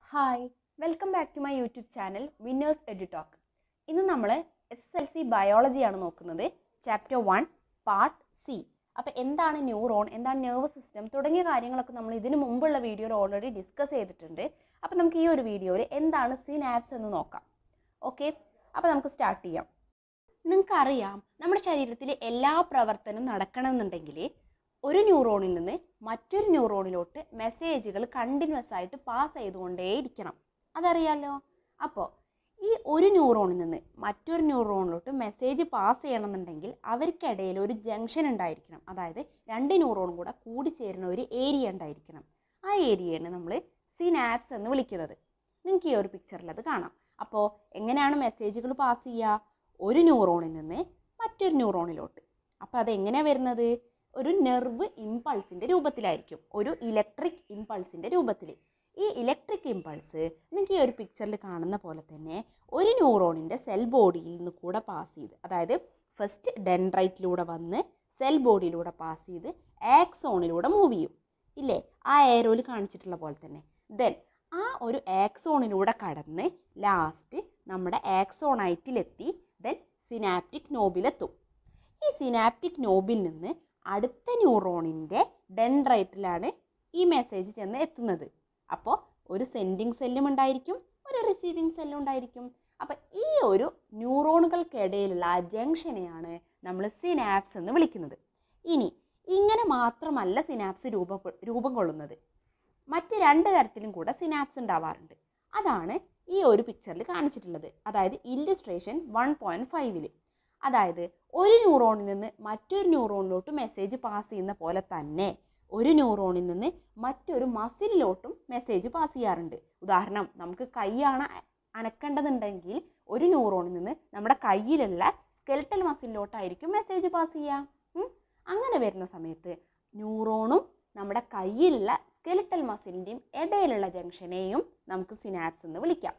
Hi welcome back to my YouTube channel Winners Edutalk ഇന്ന് നമ്മൾ S S L C ബയോളജിയാണ് നോക്കുന്നത് chapter one part C അപ്പോൾ എന്താണ് ന്യൂറോൺ എന്താണ് നെർവ് സിസ്റ്റം തുടങ്ങിയ കാര്യങ്ങളൊക്കെ നമ്മൾ ഇതിനു മുമ്പുള്ള വീഡിയോയിൽ ഓൾറെഡി ഡിസ്കസ് ചെയ്തിട്ടുണ്ട് അപ്പോൾ നമുക്ക് ഈ ഒരു വീഡിയോയിൽ എന്താണ് സിനാപ്സ് എന്ന് നോക്കാം ഓക്കെ അപ്പോൾ നമുക്ക് സ്റ്റാർട്ട് ചെയ്യാം നിങ്ങൾക്കറിയാം നമ്മുടെ ശരീരത്തിൽ എല്ലാ പ്രവർത്തനവും നടക്കണമെന്നുണ്ടെങ്കിൽ ഒരു ന്യൂറോണിൽ നിന്ന് മറ്റൊരു ന്യൂറോണിലോട്ട് മെസ്സേജുകൾ കണ്ടിന്യൂസ് ആയിട്ട് പാസ് ചെയ്തുകൊണ്ടേയിരിക്കണം അതറിയാലോ അപ്പോൾ ഈ ഒരു ന്യൂറോണിൽ നിന്ന് മറ്റൊരു ന്യൂറോണിലോട്ട് മെസ്സേജ് പാസ് ചെയ്യണമെന്നുണ്ടെങ്കിൽ അവർക്കിടയിൽ ഒരു ജംഗ്ഷൻ ഉണ്ടായിരിക്കണം അതായത് രണ്ട് ന്യൂറോണും കൂടെ കൂടിച്ചേരുന്ന ഒരു ഏരിയ ഉണ്ടായിരിക്കണം ആ ഏരിയയാണ് നമ്മൾ സിനാപ്സ് എന്ന് വിളിക്കുന്നത് നിങ്ങൾക്ക് ഈ ഒരു പിക്ചറിൽ അത് കാണാം അപ്പോൾ എങ്ങനെയാണ് മെസ്സേജുകൾ പാസ് ചെയ്യുക ഒരു ന്യൂറോണിൽ നിന്ന് മറ്റൊരു ന്യൂറോണിലോട്ട് അപ്പോൾ അത് എങ്ങനെയാണ് വരുന്നത് ഒരു നെർവ് ഇമ്പൾസിൻ്റെ രൂപത്തിലായിരിക്കും ഒരു ഇലക്ട്രിക് ഇമ്പൾസിൻ്റെ രൂപത്തിൽ ഈ ഇലക്ട്രിക് ഇമ്പൾസ് നിങ്ങൾക്ക് ഈ ഒരു പിക്ചറിൽ കാണുന്ന പോലെ തന്നെ ഒരു ന്യൂറോണിൻ്റെ സെൽ ബോഡിയിൽ നിന്ന് കൂടെ പാസ് ചെയ്ത് അതായത് ഫസ്റ്റ് ഡെൻഡ്രൈറ്റിലൂടെ വന്ന് സെൽ ബോഡിയിലൂടെ പാസ് ചെയ്ത് ആക്സോണിലൂടെ മൂവ് ചെയ്യും ഇല്ലേ ആ ഏരോയിൽ കാണിച്ചിട്ടുള്ള പോലെ തന്നെ ദെൻ ആ ഒരു ആക്സോണിലൂടെ കടന്ന് ലാസ്റ്റ് നമ്മുടെ ആക്സോണൈറ്റിലെത്തി ദെൻ സിനാപ്റ്റിക് നോബിലെത്തും ഈ സിനാപ്റ്റിക് നോബിൽ നിന്ന് അടുത്ത ന്യൂറോണിൻ്റെ ഡെൻഡ്രൈറ്റിലാണ് ഈ മെസ്സേജ് ചെന്ന് എത്തുന്നത് അപ്പോൾ ഒരു സെൻഡിങ് സെല്ലും ഉണ്ടായിരിക്കും ഒരു റിസീവിങ് സെല്ലും ഉണ്ടായിരിക്കും അപ്പോൾ ഈ ഒരു ന്യൂറോണുകൾക്കിടയിലുള്ള ആ ജംഗ്ഷനെയാണ് നമ്മൾ സിനാപ്സ് എന്ന് വിളിക്കുന്നത് ഇനി ഇങ്ങനെ മാത്രമല്ല സിനാപ്സ് രൂപ രൂപം കൊള്ളുന്നത് മറ്റ് രണ്ട് തരത്തിലും കൂടെ സിനാപ്സ് ഉണ്ടാവാറുണ്ട് അതാണ് ഈ ഒരു പിക്ചറിൽ കാണിച്ചിട്ടുള്ളത് അതായത് ഇല്ലുസ്ട്രേഷൻ വൺ പോയിൻറ്റ് ഫൈവില് അതായത് ഒരു ന്യൂറോണിൽ നിന്ന് മറ്റൊരു ന്യൂറോണിലോട്ട് മെസ്സേജ് പാസ് ചെയ്യുന്ന പോലെ തന്നെ ഒരു ന്യൂറോണിൽ നിന്ന് മറ്റൊരു മസിലിലോട്ടും മെസ്സേജ് പാസ് ചെയ്യാറുണ്ട് ഉദാഹരണം നമുക്ക് കൈയാണ് അനക്കേണ്ടതുണ്ടെങ്കിൽ ഒരു ന്യൂറോണിൽ നിന്ന് നമ്മുടെ കയ്യിലുള്ള സ്കെൽട്ടൽ മസിലിലോട്ടായിരിക്കും മെസ്സേജ് പാസ് ചെയ്യുക ഉം. അങ്ങനെ വരുന്ന സമയത്ത് ന്യൂറോണും നമ്മുടെ കയ്യിലുള്ള സ്കെലിട്ടൽ മസിലിൻ്റെയും ഇടയിലുള്ള ജംഗ്ഷനെയും നമുക്ക് സിനാപ്സ് എന്ന് വിളിക്കാം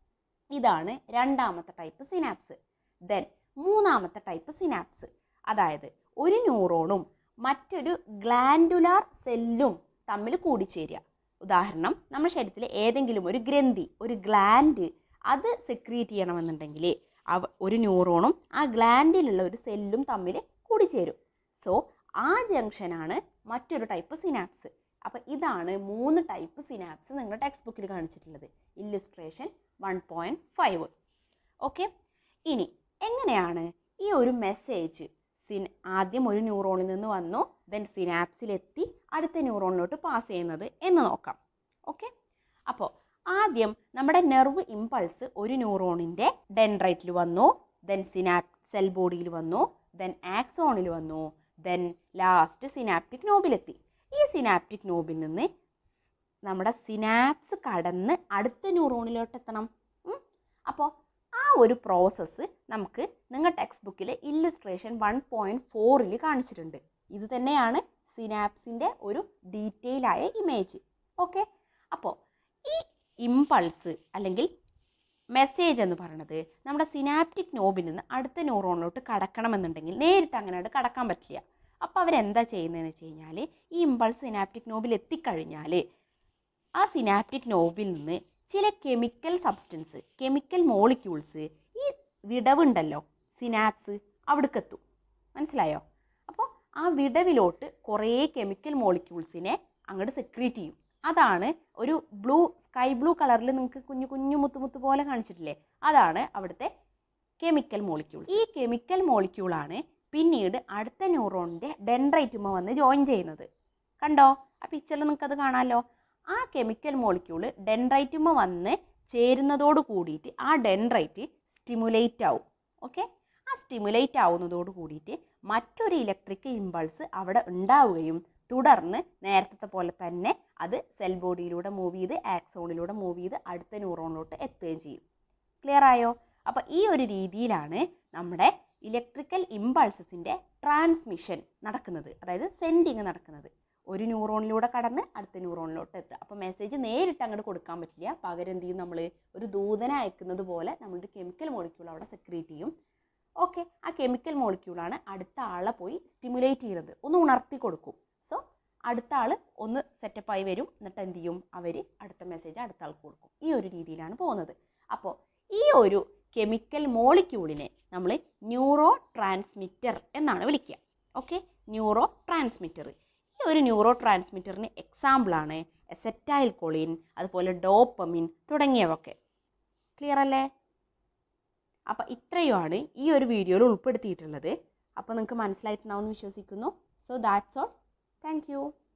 ഇതാണ് രണ്ടാമത്തെ ടൈപ്പ് സിനാപ്സ് ദെൻ മൂന്നാമത്തെ ടൈപ്പ് സിനാപ്സ് അതായത് ഒരു ന്യൂറോണും മറ്റൊരു ഗ്ലാൻഡുലാർ സെല്ലും തമ്മിൽ കൂടിച്ചേരുക ഉദാഹരണം നമ്മുടെ ശരീരത്തിലെ ഏതെങ്കിലും ഒരു ഗ്രന്ഥി ഒരു ഗ്ലാൻഡ് അത് സെക്രീറ്റ് ചെയ്യണമെന്നുണ്ടെങ്കിൽ അവ ഒരു ന്യൂറോണും ആ ഗ്ലാൻഡിലുള്ള ഒരു സെല്ലും തമ്മിൽ കൂടിച്ചേരും സോ ആ ജംഗ്ഷനാണ് മറ്റൊരു ടൈപ്പ് സിനാപ്സ് അപ്പോൾ ഇതാണ് മൂന്ന് ടൈപ്പ് സിനാപ്സ് നിങ്ങളുടെ ടെക്സ്റ്റ് ബുക്കിൽ കാണിച്ചിട്ടുള്ളത് illustration one point five okay ഇനി എങ്ങനെയാണ് ഈ ഒരു മെസ്സേജ് സിൻ ആദ്യം ഒരു ന്യൂറോണിൽ നിന്ന് വന്നു ദെൻ സിനാപ്സിലെത്തി അടുത്ത ന്യൂറോണിലോട്ട് പാസ് ചെയ്യുന്നത് എന്ന് നോക്കാം ഓക്കെ അപ്പോൾ ആദ്യം നമ്മുടെ നെർവ് ഇമ്പൾസ് ഒരു ന്യൂറോണിൻ്റെ ഡെൻഡ്രൈറ്റിൽ വന്നു ദെൻ സിനാപ് സെൽ ബോഡിയിൽ വന്നു ദെൻ ആക്സോണിൽ വന്നു ദെൻ ലാസ്റ്റ് സിനാപ്റ്റിക് നോബിലെത്തി ഈ സിനാപ്റ്റിക് നോബിൽ നിന്ന് നമ്മുടെ സിനാപ്സ് കടന്ന് അടുത്ത ന്യൂറോണിലോട്ട് എത്തണം അപ്പോൾ ആ ഒരു പ്രോസസ്സ് നമുക്ക് നിങ്ങൾ ടെക്സ്റ്റ് ബുക്കിൽ ഇല്ലുസ്ട്രേഷൻ വൺ പോയിൻറ്റ് ഫോറിൽ കാണിച്ചിട്ടുണ്ട് ഇത് തന്നെയാണ് സിനാപ്സിൻ്റെ ഒരു ഡീറ്റെയിൽ ആയ ഇമേജ് ഓക്കെ അപ്പോൾ ഈ ഇമ്പൾസ് അല്ലെങ്കിൽ മെസ്സേജ് എന്ന് പറയുന്നത് നമ്മുടെ സിനാപ്റ്റിക് നോബിൽ നിന്ന് അടുത്ത ന്യൂറോണിലോട്ട് കടക്കണമെന്നുണ്ടെങ്കിൽ നേരിട്ട് അങ്ങനെയായിട്ട് കടക്കാൻ പറ്റില്ല അപ്പോൾ അവരെന്താ ചെയ്യുന്നതെന്ന് വെച്ച് കഴിഞ്ഞാൽ ഈ ഇമ്പൾസ് സിനാപ്റ്റിക് നോബിൽ എത്തിക്കഴിഞ്ഞാൽ ആ സിനാപ്റ്റിക് നോബിൽ നിന്ന് ചില കെമിക്കൽ സബ്സ്റ്റൻസ് കെമിക്കൽ മോളിക്യൂൾസ് ഈ വിടവുണ്ടല്ലോ സിനാപ്സ് അവിടേക്കെത്തും മനസ്സിലായോ അപ്പോൾ ആ വിടവിലോട്ട് കുറേ കെമിക്കൽ മോളിക്യൂൾസിനെ അങ്ങോട്ട് സെക്രീറ്റ് ചെയ്യും അതാണ് ഒരു ബ്ലൂ സ്കൈ ബ്ലൂ കളറിൽ നിങ്ങൾക്ക് കുഞ്ഞു കുഞ്ഞു മുത്തുമുത്ത് പോലെ കാണിച്ചിട്ടില്ലേ അതാണ് അവിടുത്തെ കെമിക്കൽ മോളിക്യൂൾ ഈ കെമിക്കൽ മോളിക്യൂളാണ് പിന്നീട് അടുത്ത ന്യൂറോണിൻ്റെ ഡെൻഡ്രൈറ്റുമ വന്ന് ജോയിൻ ചെയ്യുന്നത് കണ്ടോ ആ പിക്ചറിൽ നിങ്ങൾക്കത് കാണാമല്ലോ ആ കെമിക്കൽ മോളിക്യൂള് ഡെൻഡ്രൈറ്റുമ വന്ന് ചേരുന്നതോട് കൂടിയിട്ട് ആ ഡെൻഡ്രൈറ്റ് സ്റ്റിമുലേറ്റ് ആവും ഓക്കെ ആ സ്റ്റിമുലേറ്റ് ആവുന്നതോട് കൂടിയിട്ട് മറ്റൊരു ഇലക്ട്രിക് ഇമ്പൾസ് അവിടെ ഉണ്ടാവുകയും തുടർന്ന് നേരത്തെ പോലെ തന്നെ അത് സെൽ ബോഡിയിലൂടെ മൂവ് ചെയ്ത് ആക്സോണിലൂടെ മൂവ് ചെയ്ത് അടുത്ത ന്യൂറോണിലോട്ട് എത്തുകയും ചെയ്യും ക്ലിയർ ആയോ അപ്പോൾ ഈ ഒരു രീതിയിലാണ് നമ്മുടെ ഇലക്ട്രിക്കൽ ഇമ്പൾസസിൻ്റെ ട്രാൻസ്മിഷൻ നടക്കുന്നത് അതായത് സെൻഡിങ് നടക്കുന്നത് ഒരു ന്യൂറോണിലൂടെ കടന്ന് അടുത്ത ന്യൂറോണിലോട്ട് എത്തുക അപ്പോൾ മെസ്സേജ് നേരിട്ട് അങ്ങോട്ട് കൊടുക്കാൻ പറ്റില്ല പകരം എന്ത് ചെയ്യും നമ്മൾ ഒരു ദൂതനെ അയക്കുന്നത് പോലെ നമ്മളൊരു കെമിക്കൽ മോളിക്യൂൾ അവിടെ സെക്രീറ്റ് ചെയ്യും ഓക്കെ ആ കെമിക്കൽ മോളിക്യൂളാണ് അടുത്ത ആളെ പോയി സ്റ്റിമുലേറ്റ് ചെയ്യുന്നത് ഒന്ന് ഉണർത്തി കൊടുക്കും സോ അടുത്ത ആൾ ഒന്ന് സെറ്റപ്പായി വരും എന്നിട്ട് എന്ത് ചെയ്യും അവർ അടുത്ത മെസ്സേജ് അടുത്ത ആൾക്ക് കൊടുക്കും ഈ ഒരു രീതിയിലാണ് പോകുന്നത് അപ്പോൾ ഈ ഒരു കെമിക്കൽ മോളിക്യൂളിനെ നമ്മൾ ന്യൂറോ ട്രാൻസ്മിറ്റർ എന്നാണ് വിളിക്കുക ഓക്കെ ന്യൂറോ ട്രാൻസ്മിറ്റർ ഈ ഒരു ന്യൂറോ ട്രാൻസ്മിറ്ററിന് എക്സാമ്പിളാണ് എസെറ്റൈൽ കൊളിൻ അതുപോലെ ഡോപ്പമിൻ തുടങ്ങിയവയൊക്കെ ക്ലിയർ അല്ലേ അപ്പോൾ ഇത്രയുമാണ് ഈ ഒരു വീഡിയോയിൽ ഉൾപ്പെടുത്തിയിട്ടുള്ളത് അപ്പോൾ നിങ്ങൾക്ക് മനസ്സിലായിട്ടുണ്ടാവും എന്ന് വിശ്വസിക്കുന്നു so that's all thank U